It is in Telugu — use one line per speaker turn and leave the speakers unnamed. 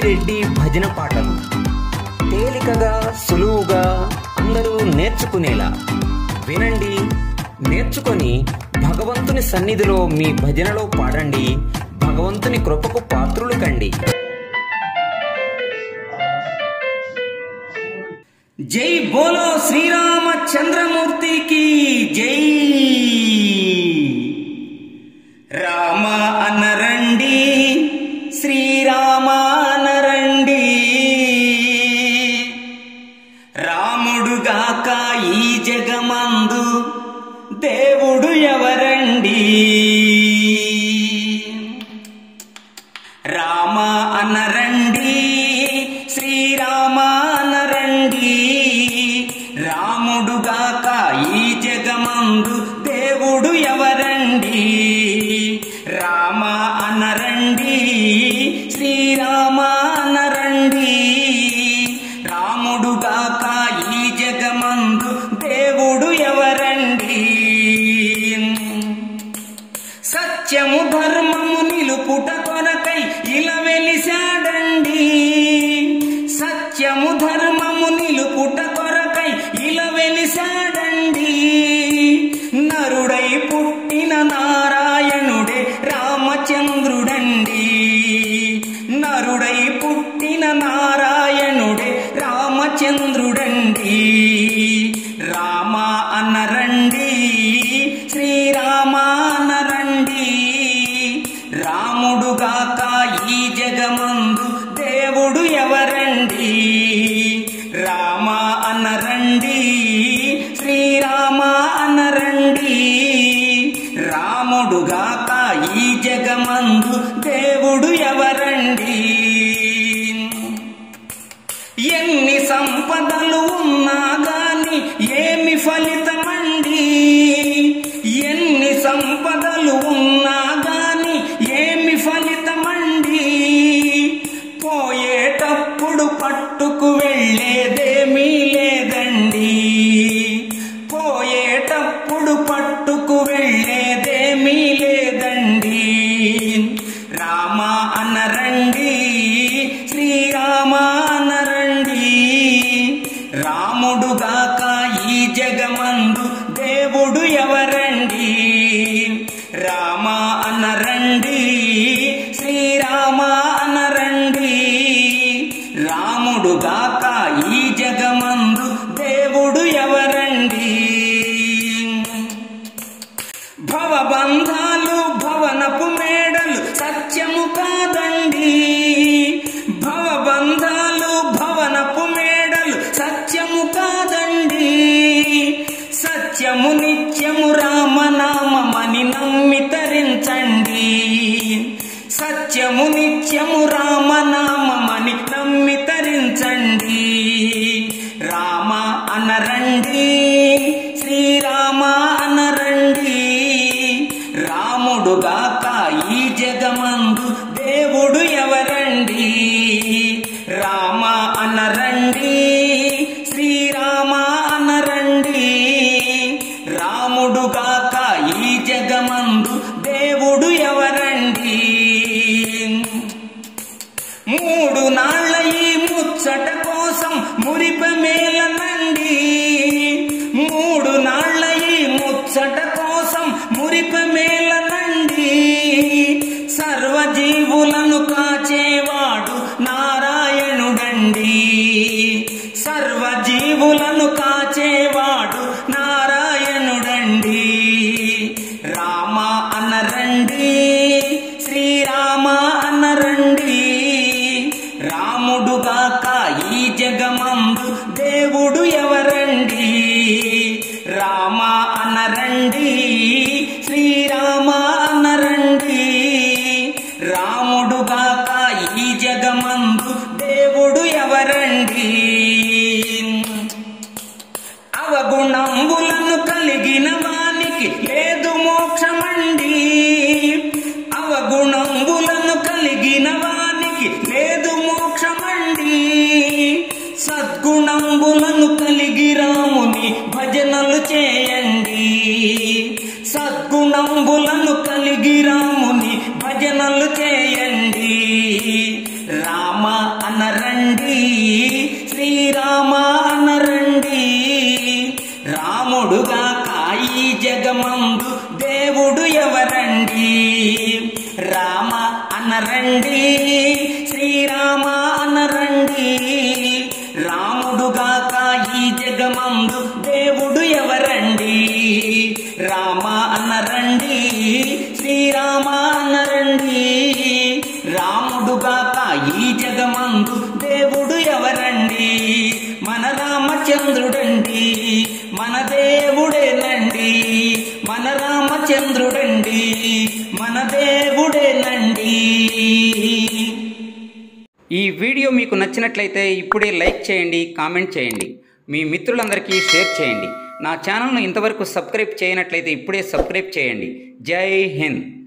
రెడ్డి భజన పాటలు తేలికగా సులువుగా అందరూ నేర్చుకునేలా వినండి నేర్చుకొని భగవంతుని సన్నిధిలో మీ భజనలో పాడండి భగవంతుని కృపకు పాత్రులు కండి జై బోలో శ్రీరామచంద్రమూర్తికి జై రామ అనరండి శ్రీరామ అనరండి రాముడుగాక ఈ జగమందు దేవుడు ఎవరండి రామ అనరండి శ్రీరామ అనరండి రాముడుగాక ఈ జగమందు దేవుడు ఎవరండి రామ అనరండి శ్రీరామ అనరండి రాముడుగాక ఈ జగమందు దేవుడు ఎవరండి సత్యము ధర్మము నిలుపుట కొరకై ఇలా వెలిశాడండి సత్యము ధర్మము నిలుపుట కొరకై ఇలా వెలిశాడండి నరుడై పుట్టిన నారాయణుడే రామచంద్రుడండి నరుడై పుట్టిన నారాయణుడే రామచంద్రుడండి రామ అనరండి శ్రీరామ అనరండి రాముడుగాక ఈ జగమందు దేవుడు ఎవరండి రామ అనరండి శ్రీరామ అనరండి రాముడుగాక ఈ జగమందు దేవుడు ఎవరండి ఎన్ని సంపదలు ఉన్నా గాని ఏమి ఫలితమండి ఎన్ని సంపదలు ఉన్నా గాని ఏమి ఫలితమండి పోయేటప్పుడు పట్టుకు వెళ్ళేదేమీ లేదండి పోయేటప్పుడు పట్టుకు వెళ్ళేదేమీ లేదండి రామ అనరండి శ్రీరామ అనరండి రాముడుగాక ఈ జగమందు దేవుడు ఎవరండి రామ అనరండి శ్రీరామ అనరండి రాముడుగాక ఈ జగమందు దేవుడు ఎవరండి భవబంధాలు భవనపు మేడలు సత్యము కాదండి భవబంధాలు భవనపు మేడలు సత్యము కాదండి సత్యము నిత్యము రామనామమని నమ్మి తరించండి సత్యము నిత్యము రామనామమని నమ్మి తరించండి రామ అనరండి శ్రీరామ అనరండి రాముడుగాక ఈ జగమందు దేవుడు ఎవరండి రామ అనరండి శ్రీరామ అనరండి రాముడుగాక ఈ జగమందు దేవుడు ఎవరండి మూడు నాళ్ళ ఈ ముచ్చట కోసం మురిప మేలనండి మూడు నాళ్ళ ఈ ముచ్చట కోసం మురిప మేలనండి సర్వజీవులను కాచేవాడు నారాయణుడండి సర్వజీవులను కాచేవాడు నారాయణుడండి రామ అనరండి శ్రీరామ అనరండి రాముడుగాక ఈ జగమందు దేవుడు ఎవరండి రామ అనరండి శ్రీరామ అనరండి రాముడుగాక ఈ జగమందు దేవుడు ఎవరండి అవగుణంబులను కలిగిన వానికి లేదు మోక్షమండి అవగుణంబులను కలిగిన వానికి లేదు మోక్షమండి సద్గుణంబులను కలిగి రాముని భజనలు చేయండి సద్గుణంబులను కలిగి రాముని భజనలు చేయండి రామ అనరండి శ్రీరామ అనరండి రాముడుగా కాయి జగమందు దేవుడు ఎవరండి రామ అనరండి శ్రీరామ అనరండి రాముడుగా కాయి జగమందు దేవుడు ఎవరండి రామ అనరండి శ్రీరామ అనరండి రాముడుగా కాయి జగమందు దేవుడు ఎవరండి మన రామచంద్రుడండి మన దేవుడేనండి మన రామచంద్రుడండి మన దేవుడేనండి
ఈ వీడియో మీకు నచ్చినట్లయితే ఇప్పుడే లైక్ చేయండి కామెంట్ చేయండి మీ మిత్రులందరికీ షేర్ చేయండి నా ఛానల్ను ఇంతవరకు సబ్స్క్రైబ్ చేయనట్లయితే ఇప్పుడే సబ్స్క్రైబ్ చేయండి జై హింద్